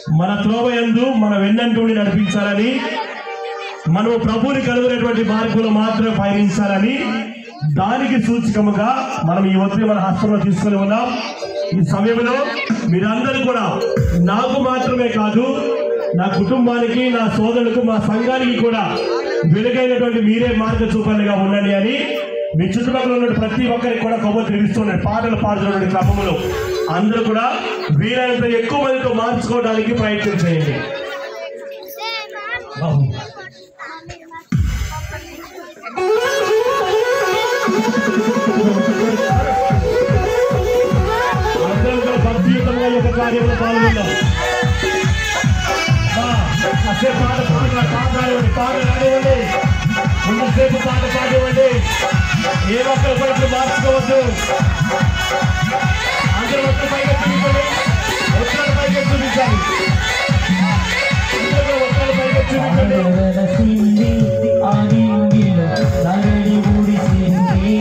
మన త్రోవయందు మన వెన్నంటుండి నడిపించాలని మనము ప్రభువుని కలుగునేటువంటి మార్గంలో మాత్రమే పయనించాలని దానికి సూచకముగా మనం ఈ ఒత్తిడి మన హస్తంలో తీసుకొని ఉన్నాం ఈ సమయంలో మీరందరూ కూడా నాకు మాత్రమే కాదు నా కుటుంబానికి నా సోదరులకు మా సంఘానికి కూడా వెలుగైనటువంటి మీరే మార్గ చూపాలిగా ఉండండి అని మీ చుట్టుపక్కల ఉన్న ప్రతి ఒక్కరికి కూడా కొవ్వొత్తి వెలిగిస్తున్నాడు పాటలు పాడుతున్నటువంటి క్రమంలో అందరూ కూడా వీలైనంత ఎక్కువ మందితో మార్చుకోవడానికి ప్రయత్నం చేయండి బాబు. అందరం కూడా భక్తియుతంగా ఈ యొక్క కార్యంలో పాల్గొందాం ఆ, కాసేపు పాట పాట పాట రానివ్వండి పాట రానివ్వండి ముందుసేపు పాట పాడివ్వండి ఏ ఒక్కరు కూడా ఇప్పుడు మార్చుకోవద్దు అందరూ ఒక్క పైగా చూపించండి ఒక్కరి పైగా చూపించాలి అందరూ ఒక్కరి పైగా చూపించండి వెలసింది ఆదింగిలో తరలి ముడిసింది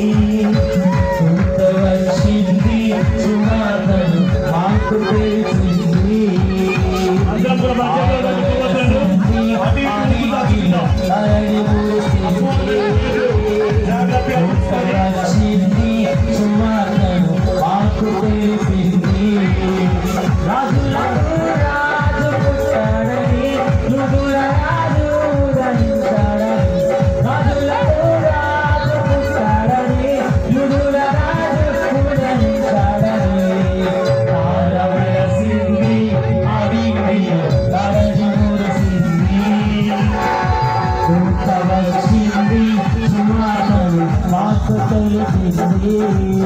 సొంత వచ్చింది సునాతను మాకు తెలిసింది అందరం కూడా మా చేతుల్లో పెట్టుకోవద్దండి. అటు ఇటు తిరుగుతూ చూద్దాం. తరలి ముడిసింది జాగ్రత్తగా సొంత చూసుకోండి. వచ్చింది సునాతను మాకు తెలిసింది రాజులకు రాజు పుట్టాడని నుగుల రాజు ధరించాడని రాజులకు రాజు పుట్టాడని నుగుల రాజు ధరించాడని తారవలసింది అడిగిలో తరలి మురిసింది ఇంత వచ్చింది సుమారు మాకు తెలిసింది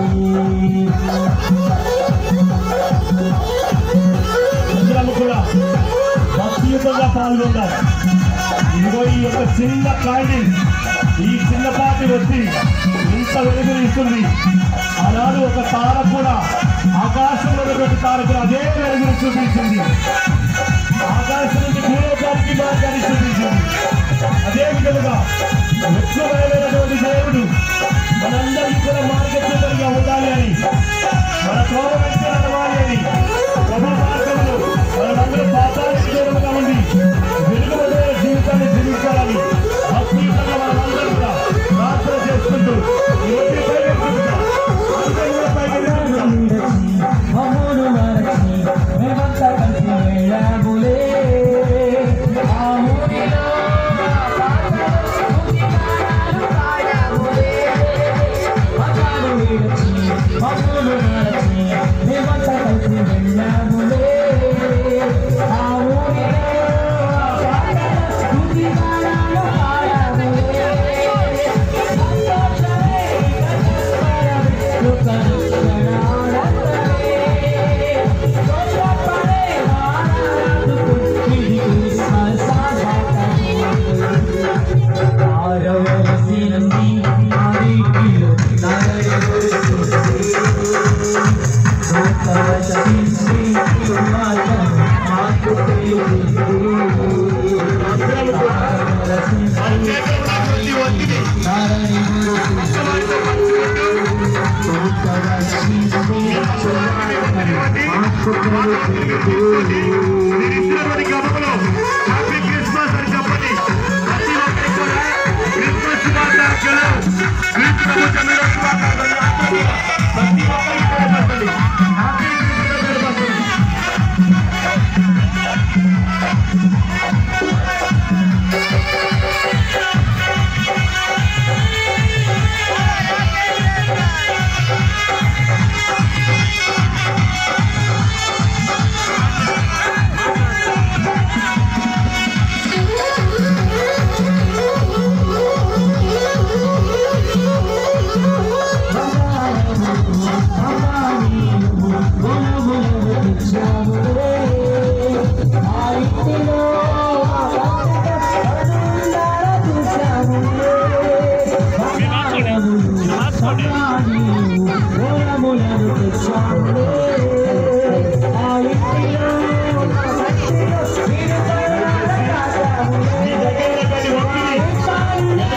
అందరము కూడా భక్తియుతంగా పాల్గొందాం ఇదిగో ఈ యొక్క చిన్న కాండి ఈ చిన్నపాటి వచ్చి ఇంత వెలుగులు ఇస్తుంది ఆనాడు ఒక తార కూడా ఆకాశంలో ఉన్నటువంటి తార కూడా అదే వెలుగును చూపించింది ఆకాశం నుంచి భూలోకానికి మార్గాన్ని చూపించింది అదే విధముగా వ్యక్తమైనటువంటి దేవుడు మనందరికీ కూడా మార్గదర్శకులుగా ఉండాలి అని మన త్రోవ వెంట నడవాలి అని ప్రభు మార్గంలో మనందరూ పాతానికి దూరంగా ఉండి వెలుగుమైన జీవితాన్ని జీవించాలని భక్తియుతంగా మనందరూ కూడా ప్రార్థన చేసుకుంటూ ఈ ఒత్తిడి పైకి ఎత్తుకుందాం. అందరూ కూడా పైకి ఎత్తుకుందాం. మమ్మను మరచి మేమంతా కలిసి వెళ్ళాములే ఆ ఊరిలో మతాలు విడిచి మమ్మను మరచి మేమంతా కలిసి వెళ్ళాములే ఆ ఊరిలో స్తుతి గానాలు పాడాములే సంతోషమే అందరూ కూడా మన చేతిలో ఉన్నటువంటి ఒత్తిడి మీరిచ్చినటువంటి గమనంలో హ్యాపీ క్రిస్మస్ అని చెప్పండి ప్రతి ఒక్కరికి కూడా క్రిస్మస్ శుభాకాంక్షలు క్రీస్తు ప్రభు జన్మదిన శుభాకాంక్షలు అందరూ కూడా ప్రతి ఒక్కరికి కూడా చెప్పండి హ్యాపీ క్రిస్మస్ అని చెప్పండి. మీ దగ్గర ఉన్నటువంటి ఒత్తిడి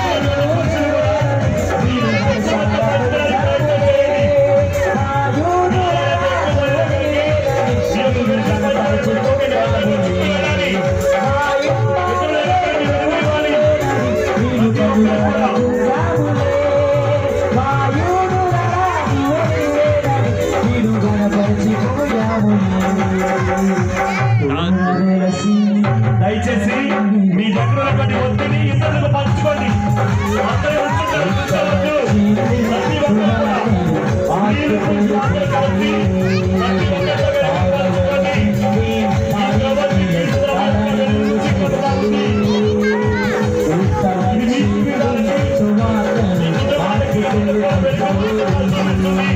ఆ కూర్చోండి అందరూ కూర్చుంటారు కూర్చోవద్దు ప్రతి ఒక్కరు కూడా మీరు కూర్చోవాలి కాబట్టి ప్రతి ఒక్కరు కూడా కూర్చోండి. ఈ గవర్నమెంట్ తీసుకురావాలి నుంచి కొనసాగుతుంది. ఇది మీకు విధానం. ఇది వాళ్ళకి వెలుగుతుంది.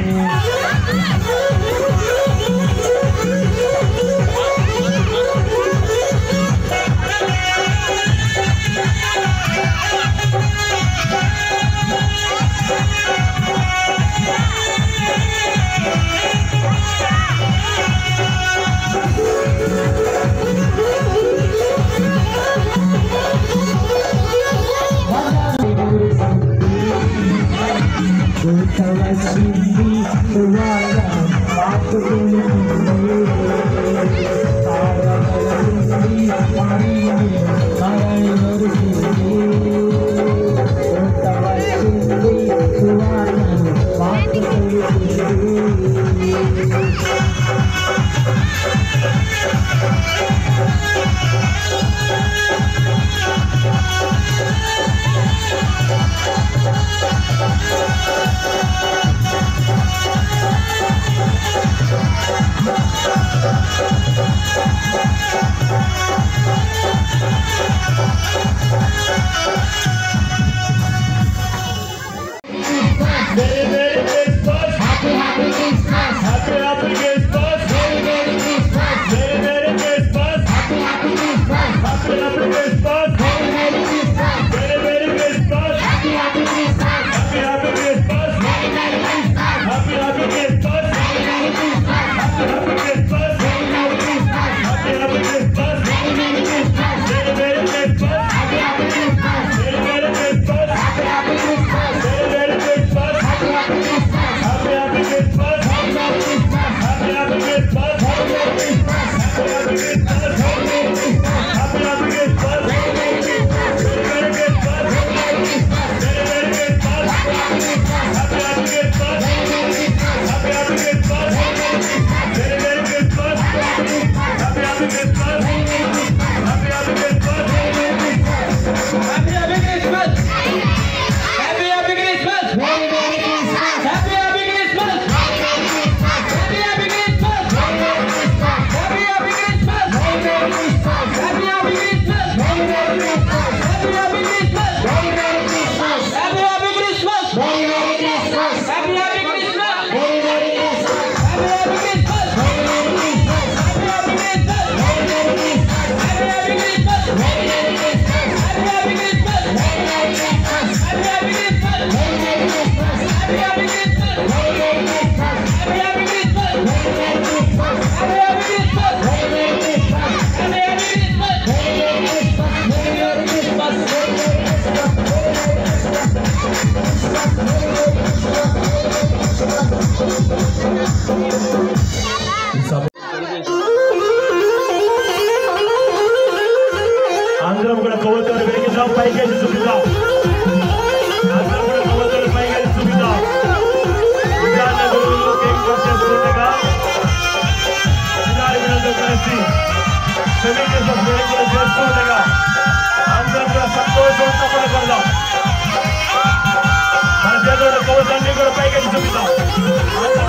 Merry Merry Christmas. Happy Happy Christmas. Merry Merry Christmas. Happy Happy Christmas. Happy Happy Christmas. Merry Merry Christmas. Happy Happy Christmas. Merry Merry Christmas. Happy Happy Christmas. Happy Happy Christmas. Merry Merry Christmas. Happy Happy Christmas. Merry Merry Christmas. Happy Happy Christmas. Merry Merry Christmas. Happy Happy Christmas. Merry Merry Christmas. Merry Merry Christmas. Happy Happy Christmas. Merry Merry Christmas. Happy Happy Christmas. Merry Merry Christmas. Happy Happy Christmas. Happy Happy Christmas. Merry Merry Christmas. Happy Happy Christmas. Merry Merry Christmas. Happy Happy Christmas. Merry Merry Christmas. Happy Happy Christmas. Merry Merry Christmas. Merry Merry Christmas. Merry Merry Christmas. Merry Merry Christmas. Happy Happy Christmas. Happy Happy Christmas. Merry Merry Christmas. Happy Happy Christmas. Merry Merry Christmas. Merry Merry Christmas. Happy Happy Christmas. Happy Happy Christmas. Merry Merry Christmas. Happy Happy Christmas. Merry Merry Christmas. Happy Happy Christmas! Happy Happy Christmas! Merry Merry Christmas. Happy Happy Christmas! Happy Happy Christmas! Happy Happy Christmas! Merry Merry Christmas. Happy Happy Christmas! Merry Merry Christmas. Happy Happy Christmas! Merry Merry Christmas. Happy Happy Christmas! Merry Merry Christmas. Happy Happy Christmas! Merry Merry Christmas. Happy Happy Christmas! Merry Merry Christmas. Happy Happy Christmas! Merry Merry Christmas. Happy Happy Christmas! Merry Merry Christmas. Happy Happy Christmas! Merry Merry Christmas. Happy Happy Christmas! Merry Merry Christmas. Happy Happy Christmas! Merry Merry Christmas. Happy Happy Christmas! Merry Merry Christmas. Happy Happy Christmas! Merry Merry Christmas. Happy Happy Christmas! Merry Merry Christmas. Merry Merry Christmas. Merry Merry Christmas. అందరం కూడా కొవ్వొత్తులు వెలిగిద్దాం పైకేసి చూపిద్దాం అందరం కూడా కొవ్వొత్తులు పైకేసి చూపిద్దాం విద్యార్థులు cake cut చేస్తుండగా విద్యార్థులతో కలిసి సెమీకేషన్ వేడుకలు చేస్తూ ఉండగా అందరం కూడా సంతోషంతో పడగలదాం మన చేతుల్లో కొవ్వొత్తులన్నీ కూడా పైకేసి చూపిద్దాం అందరం